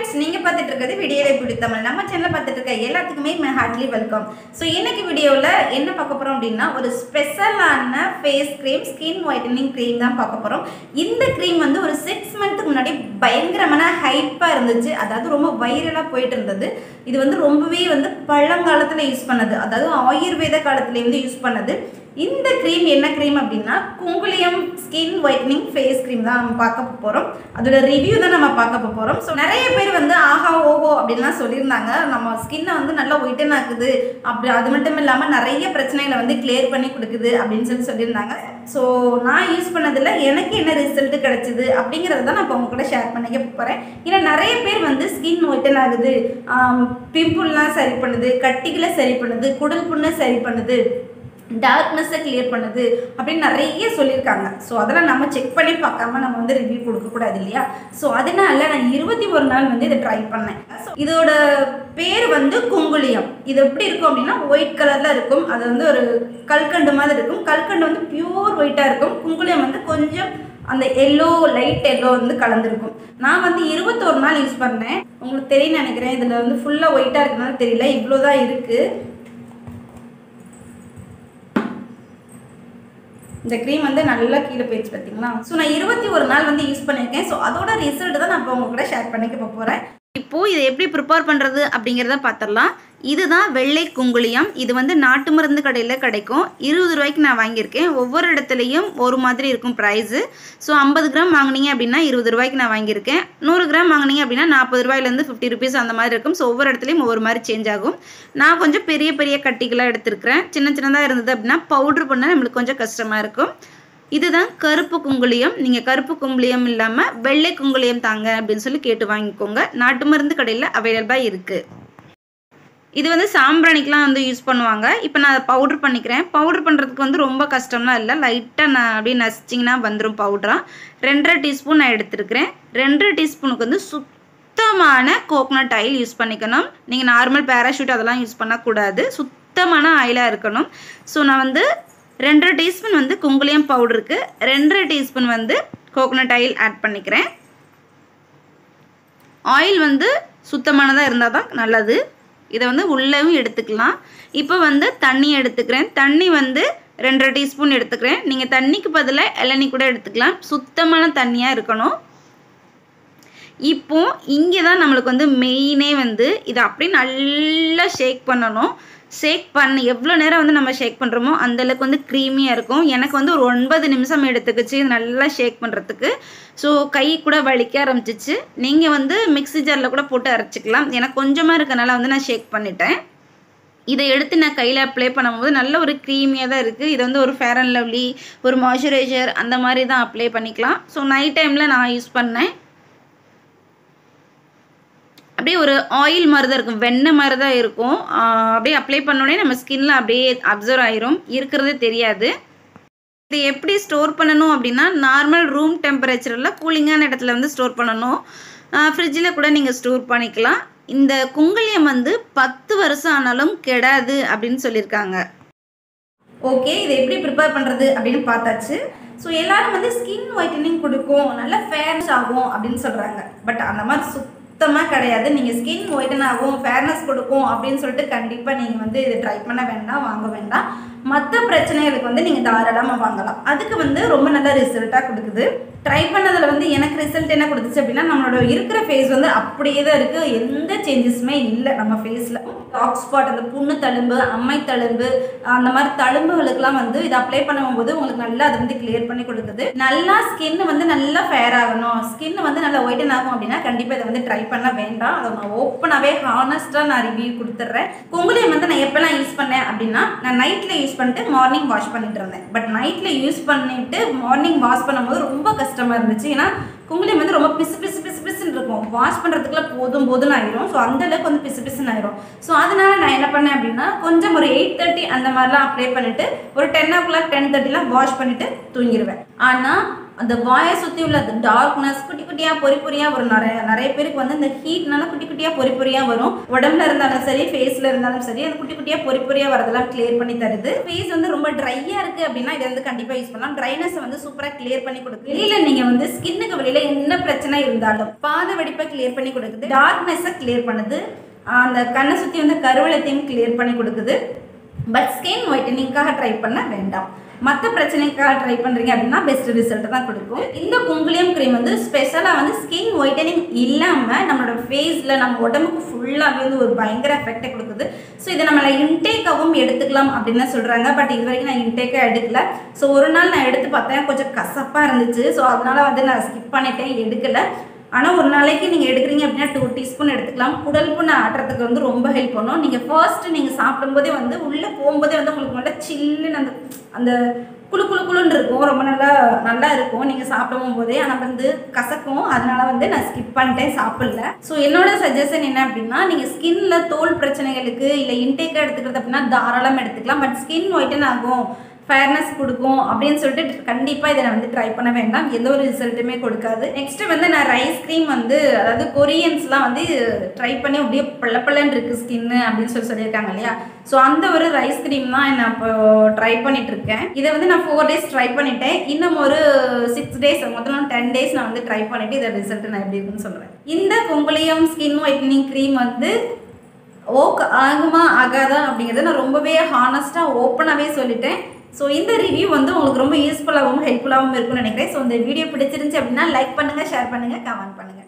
friends நீங்கள் பார்த்துட்டு இருக்கிறது விடியலை பிடி தமிழ் நம்ம சேனலில் பார்த்துட்டு இருக்க எல்லாத்துக்குமே மை ஹார்ட்லி வெல்கம் ஸோ இன்னைக்கு வீடியோவில் என்ன பார்க்க போகிறோம் அப்படின்னா ஒரு ஸ்பெஷலான face cream skin whitening cream தான் பார்க்க போகிறோம் இந்த க்ரீம் வந்து ஒரு சிக்ஸ் மந்த்துக்கு முன்னாடி பயங்கரமான ஹைப்பாக இருந்துச்சு அதாவது ரொம்ப வைரலாக போயிட்டு இருந்தது இது வந்து ரொம்பவே வந்து பழங்காலத்தில் யூஸ் பண்ணது அதாவது ஆயுர்வேத காலத்துலேருந்து யூஸ் பண்ணது இந்த க்ரீம் என்ன க்ரீம் அப்படின்னா குங்குலியம் ஸ்கின் ஒயிட்னிங் ஃபேஸ் க்ரீம் தான் நம்ம பார்க்க போகிறோம் அதோட ரிவ்யூ தான் நம்ம பார்க்க போகிறோம் ஸோ நிறைய பேர் வந்து ஆஹா ஓஹோ அப்படின்லாம் சொல்லியிருந்தாங்க நம்ம ஸ்கின்னை வந்து நல்லா ஒயிட்டன் ஆக்குது அப்படி அது மட்டும் இல்லாமல் நிறைய பிரச்சனைகளை வந்து கிளியர் பண்ணி கொடுக்குது அப்படின்னு சொல்லி சொல்லியிருந்தாங்க ஸோ நான் யூஸ் பண்ணதில் எனக்கு என்ன ரிசல்ட் கிடைச்சிது அப்படிங்கிறத தான் நான் இப்போ உங்க கூட ஷேர் பண்ணிக்க போகிறேன் ஏன்னா நிறைய பேர் வந்து ஸ்கின் ஒயிட்டன் ஆகுது பிம்பிள்லாம் சரி பண்ணுது கட்டிகளை சரி பண்ணுது குடல் புண்ணை சரி பண்ணுது டார்க்னஸை கிளியர் பண்ணுது அப்படின்னு நிறைய சொல்லியிருக்காங்க ஸோ அதெல்லாம் நம்ம செக் பண்ணி பார்க்காம நம்ம வந்து ரிவ்யூ கொடுக்கக்கூடாது இல்லையா ஸோ அதனால நான் இருபத்தி ஒரு நாள் வந்து இதை ட்ரை பண்ணேன் So, இதோட பேர் வந்து குங்குலியம் இது எப்படி இருக்கும் அப்படின்னா ஒயிட் கலரில் இருக்கும் அது வந்து ஒரு கல்கண்டு மாதிரி இருக்கும் கல்கண்டு வந்து பியூர் ஒயிட்டாக இருக்கும் குங்குலியம் வந்து கொஞ்சம் அந்த எல்லோ லைட் எல்லோ வந்து கலந்துருக்கும் நான் வந்து இருபத்தோரு நாள் யூஸ் பண்ணேன் உங்களுக்கு தெரியும் நினைக்கிறேன் இதில் வந்து ஃபுல்லாக ஒயிட்டாக இருக்குனால தெரியல இவ்வளோ தான் இருக்குது இந்த க்ரீம் வந்து நல்லா கீழே போயிடுச்சு பார்த்தீங்களா ஸோ நான் இருபத்தி ஒரு நாள் வந்து யூஸ் பண்ணியிருக்கேன் ஸோ அதோட ரிசல்ட் தான் நான் இப்போ உங்க கூட ஷேர் பண்ணிக்க போகிறேன் இப்போது இதை எப்படி ப்ரிப்பேர் பண்ணுறது அப்படிங்கிறத பார்த்துடலாம் இதுதான் வெள்ளை குங்குளியம் இது வந்து நாட்டு மருந்து கடையில் கிடைக்கும் இருபது ரூபாய்க்கு நான் வாங்கியிருக்கேன் ஒவ்வொரு இடத்துலையும் ஒரு மாதிரி இருக்கும் ப்ரைஸு ஸோ ஐம்பது கிராம் வாங்கினீங்க அப்படின்னா இருபது ரூபாய்க்கு நான் வாங்கியிருக்கேன் நூறு கிராம் வாங்கினீங்க அப்படின்னா நாற்பது ரூபாயிலேருந்து ஃபிஃப்டி ருபீஸ் அந்த மாதிரி இருக்கும் ஸோ ஒவ்வொரு இடத்துலையும் ஒவ்வொரு மாதிரி சேஞ்ச் ஆகும் நான் கொஞ்சம் பெரிய பெரிய கட்டிகளாக எடுத்திருக்கிறேன் சின்ன சின்னதாக இருந்தது அப்படின்னா பவுட்ரு பண்ண நம்மளுக்கு கொஞ்சம் கஷ்டமாக இருக்கும் இதுதான் கருப்பு குங்குளியம் நீங்கள் கருப்பு குங்குளியம் இல்லாமல் வெள்ளை குங்குளியம் தாங்க அப்படின்னு சொல்லி கேட்டு வாங்கிக்கோங்க நாட்டு மருந்து கடையில் அவைலபிளாக இருக்குது இது வந்து சாம்பிராணிக்கெலாம் வந்து யூஸ் பண்ணுவாங்க இப்போ நான் அதை பவுட்ரு பண்ணிக்கிறேன் பவுட்ரு பண்ணுறதுக்கு வந்து ரொம்ப கஷ்டம்லாம் இல்லை லைட்டாக நான் அப்படியே நசிச்சிங்கன்னா வந்துடும் பவுட்ராக ரெண்டரை டீஸ்பூன் நான் எடுத்துருக்கிறேன் ரெண்டரை டீஸ்பூனுக்கு வந்து சுத்தமான கோகனட் ஆயில் யூஸ் பண்ணிக்கணும் நீங்கள் நார்மல் பேராஷூட் அதெல்லாம் யூஸ் பண்ணக்கூடாது சுத்தமான ஆயிலாக இருக்கணும் ஸோ நான் வந்து ரெண்டரை டீஸ்பூன் வந்து குங்குளியம் பவுடருக்கு ரெண்டரை டீஸ்பூன் வந்து கோகனட் ஆயில் ஆட் பண்ணிக்கிறேன் ஆயில் வந்து சுத்தமானதாக இருந்தால் தான் நல்லது இதை வந்து உள்ளவும் எடுத்துக்கலாம் இப்போ வந்து தண்ணி எடுத்துக்கிறேன் தண்ணி வந்து ரெண்டரை டீஸ்பூன் எடுத்துக்கிறேன் நீங்கள் தண்ணிக்கு பதிலாக இளநீ கூட எடுத்துக்கலாம் சுத்தமான தண்ணியாக இருக்கணும் இப்போ இங்கே தான் நம்மளுக்கு வந்து மெயினே வந்து இதை அப்படியே நல்லா ஷேக் பண்ணணும் ஷேக் பண்ண எவ்வளோ நேரம் வந்து நம்ம ஷேக் பண்ணுறோமோ அந்தளவுக்கு வந்து க்ரீமியாக இருக்கும் எனக்கு வந்து ஒரு ஒன்பது நிமிஷம் எடுத்துக்கிச்சு இது நல்லா ஷேக் பண்ணுறதுக்கு ஸோ கை கூட வலிக்க ஆரம்பிச்சிச்சு நீங்கள் வந்து மிக்ஸி ஜாரில் கூட போட்டு அரைச்சிக்கலாம் எனக்கு கொஞ்சமாக இருக்கனால வந்து நான் ஷேக் பண்ணிட்டேன் இதை எடுத்து நான் கையில் அப்ளை பண்ணும்போது நல்ல ஒரு க்ரீமியாக தான் இருக்குது இது வந்து ஒரு ஃபேர் அண்ட் லவ்லி ஒரு மாய்ஸ்சரைசர் அந்த மாதிரி தான் அப்ளை பண்ணிக்கலாம் ஸோ நைட் டைமில் நான் யூஸ் பண்ணேன் அப்படியே ஒரு ஆயில் மாதிரி தான் இருக்கும் வெண்ணெய் மாதிரி தான் இருக்கும் அப்படியே அப்ளை பண்ணோடனே நம்ம ஸ்கின்ல அப்படியே அப்சர்வ் ஆயிரும் இருக்கிறதே தெரியாது இது எப்படி ஸ்டோர் பண்ணணும் அப்படின்னா நார்மல் ரூம் டெம்பரேச்சரில் கூலிங்கான இடத்துல வந்து ஸ்டோர் பண்ணணும் ஃப்ரிட்ஜில் கூட நீங்கள் ஸ்டோர் பண்ணிக்கலாம் இந்த குங்குளியம் வந்து பத்து வருஷம் ஆனாலும் கெடாது அப்படின்னு சொல்லியிருக்காங்க ஓகே இதை எப்படி ப்ரிப்பேர் பண்ணுறது அப்படின்னு பார்த்தாச்சு ஸோ எல்லாரும் வந்து ஸ்கின் ஒயிட்டனிங் கொடுக்கும் நல்ல ஃபேர்னஸ் ஆகும் அப்படின்னு சொல்கிறாங்க பட் அந்த மாதிரி சுத்தமாக கிடையாது நீங்கள் ஸ்கின் ஒயிட்டன் ஆகும் ஃபேர்னஸ் கொடுக்கும் அப்படின்னு சொல்லிட்டு கண்டிப்பாக நீங்கள் வந்து இது ட்ரை பண்ண வேண்டாம் வாங்க வேண்டாம் மற்ற பிரச்சனைகளுக்கு வந்து நீங்கள் தாராளமாக வாங்கலாம் அதுக்கு வந்து ரொம்ப நல்ல ரிசல்ட்டாக கொடுக்குது ட்ரை பண்ணதில் வந்து எனக்கு ரிசல்ட் என்ன கொடுத்துச்சு அப்படின்னா நம்மளோட இருக்கிற ஃபேஸ் வந்து அப்படியே தான் இருக்குது எந்த சேஞ்சஸுமே இல்லை நம்ம ஃபேஸில் டாக் ஸ்பாட் அந்த புண்ணு தழும்பு அம்மை தழும்பு அந்த மாதிரி தழும்புகளுக்கெல்லாம் வந்து இதை அப்ளை பண்ணும்போது உங்களுக்கு நல்லா அது வந்து கிளியர் பண்ணி கொடுக்குது நல்லா ஸ்கின் வந்து நல்லா ஃபேர் ஆகணும் ஸ்கின் வந்து நல்லா ஒயிட்டன் ஆகும் அப்படின்னா கண்டிப்பாக இதை வந்து ட்ரை பண்ண வேண்டாம் அதை நான் ஓப்பனாகவே ஹானஸ்ட்டாக நான் ரிவ்யூ கொடுத்துட்றேன் குங்குலியம் வந்து நான் எப்போல்லாம் யூஸ் பண்ணேன் அப்படின்னா நான் நைட்டில் யூஸ் பண்ணிட்டு மார்னிங் வாஷ் பண்ணிட்டு இருந்தேன் பட் நைட்டில் யூஸ் பண்ணிட்டு மார்னிங் வாஷ் பண்ணும்போது ரொம்ப கஷ்டமாக இருந்துச்சு ஏன்னா குங்குலியம் வந்து ரொம்ப பிசு பிசு பிசு பிசுன்னு இருக்கும் வாஷ் பண்ணுறதுக்குள்ள போதும் போதும்னு ஆயிரும் ஸோ அந்த அளவுக்கு வந்து பிசு பிசுன்னு ஆயிரும் ஸோ அதனால நான் என்ன பண்ணேன் அப்படின்னா கொஞ்சம் ஒரு எயிட் தேர்ட்டி அந்த மாதிரிலாம் அப்ளை பண்ணிட்டு ஒரு டென் ஓ கிளாக் டென் தேர்ட்டிலாம் வாஷ் பண்ணிட்டு தூங்கிடுவேன் ஆனால் அந்த வாயை சுற்றி உள்ள அந்த டார்க்னஸ் குட்டி குட்டியாக பொறி பொறியாக வரும் நிறைய நிறைய பேருக்கு வந்து இந்த ஹீட்னால குட்டி குட்டியாக பொறி பொறியாக வரும் உடம்புல இருந்தாலும் சரி ஃபேஸில் இருந்தாலும் சரி அந்த குட்டி குட்டியாக பொறி பொறியாக வரதெல்லாம் கிளியர் பண்ணி தருது ஃபேஸ் வந்து ரொம்ப ட்ரையாக இருக்குது அப்படின்னா இதை வந்து கண்டிப்பாக யூஸ் பண்ணலாம் ட்ரைனஸை வந்து சூப்பராக கிளியர் பண்ணி கொடுக்குது வெளியில் நீங்கள் வந்து ஸ்கின்னுக்கு வெளியில் என்ன பிரச்சனை இருந்தாலும் பாத வெடிப்பை கிளியர் பண்ணி கொடுக்குது டார்க்னஸை கிளியர் பண்ணுது அந்த கண்ணை சுற்றி வந்து கருவளத்தையும் கிளியர் பண்ணி கொடுக்குது பட் ஸ்கின் ஒயிட்டனிங்காக ட்ரை பண்ண வேண்டாம் மற்ற பிரச்சனைக்காக ட்ரை பண்ணுறீங்க அப்படின்னா பெஸ்ட் ரிசல்ட் தான் கொடுக்கும் இந்த குங்குலியம் க்ரீம் வந்து ஸ்பெஷலாக வந்து ஸ்கின் ஒயிட்டனிங் இல்லாமல் நம்மளோட ஃபேஸில் நம்ம உடம்புக்கு ஃபுல்லாகவே வந்து ஒரு பயங்கர எஃபெக்டை கொடுக்குது ஸோ இதை நம்மளை இன்டேக்காகவும் எடுத்துக்கலாம் அப்படின்னு தான் சொல்கிறாங்க பட் இது வரைக்கும் நான் இன்டேக்காக எடுக்கல ஸோ ஒரு நாள் நான் எடுத்து பார்த்தேன் கொஞ்சம் கசப்பாக இருந்துச்சு ஸோ அதனால் வந்து நான் ஸ்கிப் பண்ணிட்டேன் எடுக்கலை ஆனால் ஒரு நாளைக்கு நீங்கள் எடுக்கிறீங்க அப்படின்னா டூ டீஸ்பூன் எடுத்துக்கலாம் குடல் புண்ணை ஆட்டுறதுக்கு வந்து ரொம்ப ஹெல்ப் பண்ணும் நீங்கள் ஃபர்ஸ்ட்டு நீங்கள் சாப்பிடும்போதே வந்து உள்ளே போகும்போதே வந்து உங்களுக்கு நல்லா சில்லுன்னு அந்த அந்த குளு குளு குளுன்னு இருக்கும் ரொம்ப நல்லா நல்லா இருக்கும் நீங்கள் சாப்பிடும் போதே ஆனால் வந்து கசக்கும் அதனால வந்து நான் ஸ்கிப் பண்ணிட்டேன் சாப்பிடல ஸோ என்னோட சஜஷன் என்ன அப்படின்னா நீங்கள் ஸ்கின்ல தோல் பிரச்சனைகளுக்கு இல்லை இன்டேக்காக எடுத்துக்கிறது அப்படின்னா தாராளமாக எடுத்துக்கலாம் பட் ஸ்கின் ஒயிட்டன் ஆகும் ஃபேர்னஸ் கொடுக்கும் அப்படின்னு சொல்லிட்டு கண்டிப்பாக இதை நான் வந்து ட்ரை பண்ண வேண்டாம் எந்த ஒரு ரிசல்ட்டுமே கொடுக்காது நெக்ஸ்ட் வந்து நான் ரைஸ் க்ரீம் வந்து அதாவது கொரியன்ஸ்லாம் வந்து ட்ரை பண்ணி அப்படியே பள்ள பள்ளன்னு இருக்கு ஸ்கின்னு அப்படின்னு சொல்லி சொல்லியிருக்காங்க இல்லையா ஸோ அந்த ஒரு ரைஸ் க்ரீம் தான் நான் இப்போ ட்ரை பண்ணிட்டு இருக்கேன் இதை வந்து நான் ஃபோர் டேஸ் ட்ரை பண்ணிட்டேன் இன்னும் ஒரு சிக்ஸ் டேஸ் மொத்தம் டென் டேஸ் நான் வந்து ட்ரை பண்ணிட்டு இதோட ரிசல்ட் நான் எப்படி இருக்குன்னு சொல்கிறேன் இந்த குங்குளியம் ஸ்கின் ஒயிட்னிங் க்ரீம் வந்து ஓக் ஆகுமா ஆகாதா அப்படிங்கிறத நான் ரொம்பவே ஹானஸ்ட்டாக ஓப்பனாகவே சொல்லிட்டேன் ஸோ இந்த ரிவ்யூ வந்து உங்களுக்கு ரொம்ப யூஸ்ஃபுல்லாகவும் ஹெல்ப்ஃபுல்லாகவும் இருக்கும்னு நினைக்கிறேன் ஸோ இந்த வீடியோ பிடிச்சிருந்துச்சு அப்படின்னா லைக் பண்ணுங்கள் ஷேர் பண்ணுங்கள் கமெண்ட் பண்ணுங்கள்